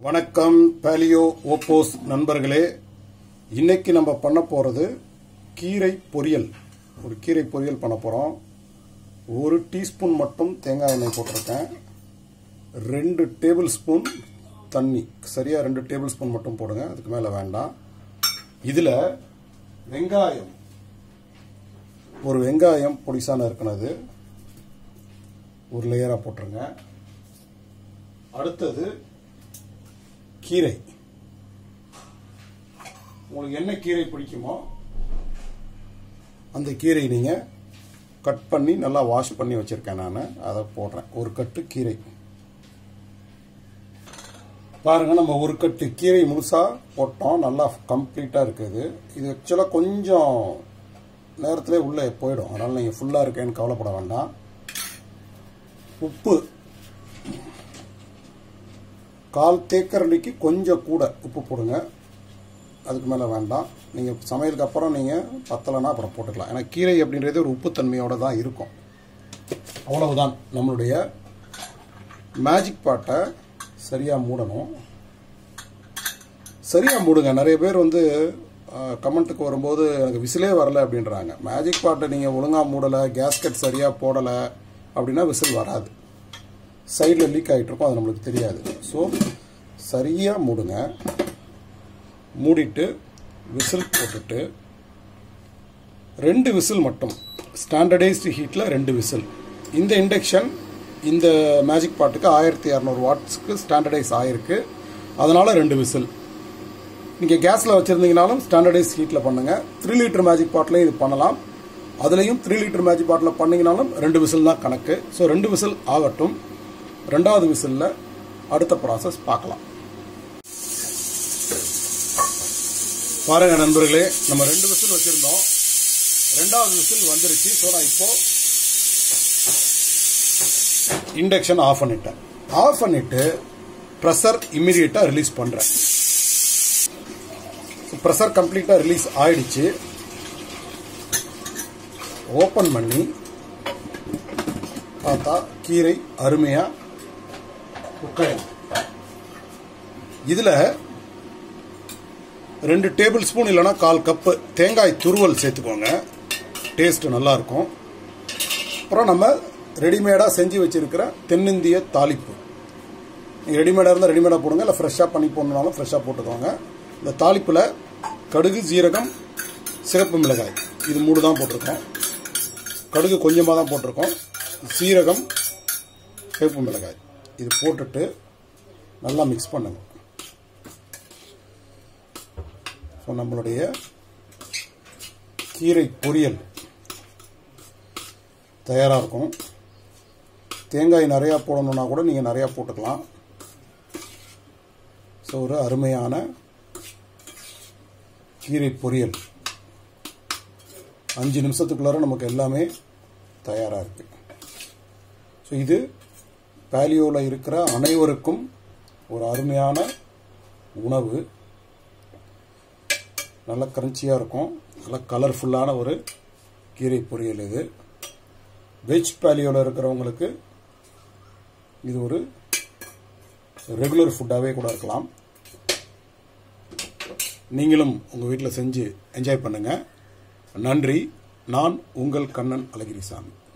வணக்கம் பேலியோ ஓப்போஸ் நண்பர்களே இன்னைக்கு நம்ம பண்ண போறது கீரை பொரியல் ஒரு கீரை பொரியல் பண்ண போறோம் ஒரு டீஸ்பூன் மட்டும் தேங்காய் எண்ணெய் போட்டிருக்கேன் ரெண்டு டேபிள் ஸ்பூன் தண்ணி சரியா ரெண்டு டேபிள் ஸ்பூன் மட்டும் போடுங்க அதுக்கு மேல வேண்டாம் இதுல வெங்காயம் ஒரு வெங்காயம் பொடிசான இருக்கிறது ஒரு லேயரா போட்டுருங்க அடுத்தது கீரை உங்களுக்கு என்ன கீரை பிடிக்குமோ அந்த கீரை நீங்க கட் பண்ணி நல்லா வாஷ் பண்ணி வச்சிருக்கேன் நான் அதை போடுறேன் ஒரு கட்டு கீரை பாருங்க நம்ம ஒரு கட்டு கீரை முழுசா போட்டோம் நல்லா கம்ப்ளீட்டா இருக்குது இது ஆக்சுவலா கொஞ்சம் நேரத்திலே உள்ளே போயிடும் அதனால நீங்க ஃபுல்லா இருக்கேன்னு கவலைப்பட வேண்டாம் உப்பு கால் தேக்கரண்டிக்கு கொஞ்சம் கூட உப்பு போடுங்க அதுக்கு மேலே வேண்டாம் நீங்கள் சமையலுக்கு அப்புறம் நீங்கள் பத்தலைன்னா அப்புறம் போட்டுக்கலாம் ஏன்னா கீரை அப்படின்றது ஒரு உப்புத்தன்மையோட தான் இருக்கும் அவ்வளவுதான் நம்மளுடைய மேஜிக் பாட்டை சரியாக மூடணும் சரியாக மூடுங்க நிறைய பேர் வந்து கமெண்ட்டுக்கு வரும்போது எனக்கு விசிலே வரல அப்படின்றாங்க மேஜிக் பாட்டை நீங்கள் ஒழுங்காக மூடலை கேஸ்கெட் சரியாக போடலை அப்படின்னா விசில் வராது சைடில் லீக் ஆகிட்டு இருக்கும் அது நம்மளுக்கு தெரியாது ஸோ சரியாக மூடுங்க மூடிட்டு விசில் போட்டுட்டு ரெண்டு விசில் மட்டும் ஸ்டாண்டர்டைஸ்டு ஹீட்டில் ரெண்டு விசில் இந்த இண்டக்ஷன் இந்த மேஜிக் பாட்டுக்கு ஆயிரத்தி இரநூறு வாட்ஸ்க்கு ஸ்டாண்டர்டைஸ் ஆயிருக்கு அதனால ரெண்டு விசில் நீங்கள் கேஸில் வச்சுருந்தீங்கனாலும் ஸ்டாண்டர்டைஸ் ஹீட்டில் பண்ணுங்கள் த்ரீ லிட்டர் மேஜிக் பாட்டிலையும் இது பண்ணலாம் அதுலேயும் த்ரீ லிட்டர் மேஜிக் பாட்டில் பண்ணீங்கனாலும் ரெண்டு விசில் தான் கணக்கு ஸோ ரெண்டு விசில் ஆகட்டும் ரெண்டாவது விசில்ல அடுத்த ப்ராசஸ் பார்க்கலாம் பாருங்க நண்பர்களே நம்ம ரெண்டு விசில் வச்சிருந்தோம் ரெண்டாவது விசில் வந்துருச்சு ஸோ நான் இப்போ இண்டக்ஷன் ஆஃப் பண்ணிட்டேன் ஆஃப் பண்ணிட்டு ப்ரெஷர் இம்மிடியட்டா ரிலீஸ் பண்றேன் ப்ரெஷர் கம்ப்ளீட்டா ரிலீஸ் ஆயிடுச்சு ஓபன் பண்ணி பார்த்தா கீரை அருமையா குக்கையம் இதுல ரெண்டு டேபிள் ஸ்பூன் இல்லைன்னா கால் கப்பு தேங்காய் துருவல் சேர்த்துக்கோங்க டேஸ்ட் நல்லா இருக்கும் அப்புறம் நம்ம ரெடிமேடா செஞ்சு வச்சிருக்கிற தென்னிந்திய தாளிப்பு நீங்கள் ரெடிமேடாக இருந்தால் ரெடிமேடாக போடுங்க இல்லை ஃப்ரெஷ்ஷாக பண்ணி போடணுனாலும் ஃப்ரெஷ்ஷாக போட்டுக்கோங்க இந்த தாளிப்பில் கடுகு ஜீரகம் சிறப்பு மிளகாய் இது மூணு தான் போட்டிருக்கோம் கடுகு கொஞ்சமாக தான் போட்டிருக்கோம் சீரகம் சிவப்பு மிளகாய் இது போட்டுட்டு நல்லா மிக்ஸ் பண்ணுங்க ஸோ நம்மளுடைய கீரை பொரியல் தயாராக இருக்கும் தேங்காய் நிறையா போடணுன்னா கூட நீங்கள் நிறையா போட்டுக்கலாம் ஸோ ஒரு அருமையான கீரை பொரியல் அஞ்சு நிமிஷத்துக்குள்ளார நமக்கு எல்லாமே தயாராக இருக்குது ஸோ இது பேலியோவில் இருக்கிற அனைவருக்கும் ஒரு அருமையான உணவு நல்ல கரன்ச்சியாக இருக்கும் நல்ல கலர்ஃபுல்லான ஒரு கீரை பொரியல் இது வெஜ் பேலியோவில் இருக்கிறவங்களுக்கு இது ஒரு ரெகுலர் ஃபுட்டாகவே கூட இருக்கலாம் நீங்களும் உங்கள் வீட்டில் செஞ்சு என்ஜாய் பண்ணுங்கள் நன்றி நான் உங்கள் கண்ணன் அழகிரிசாமி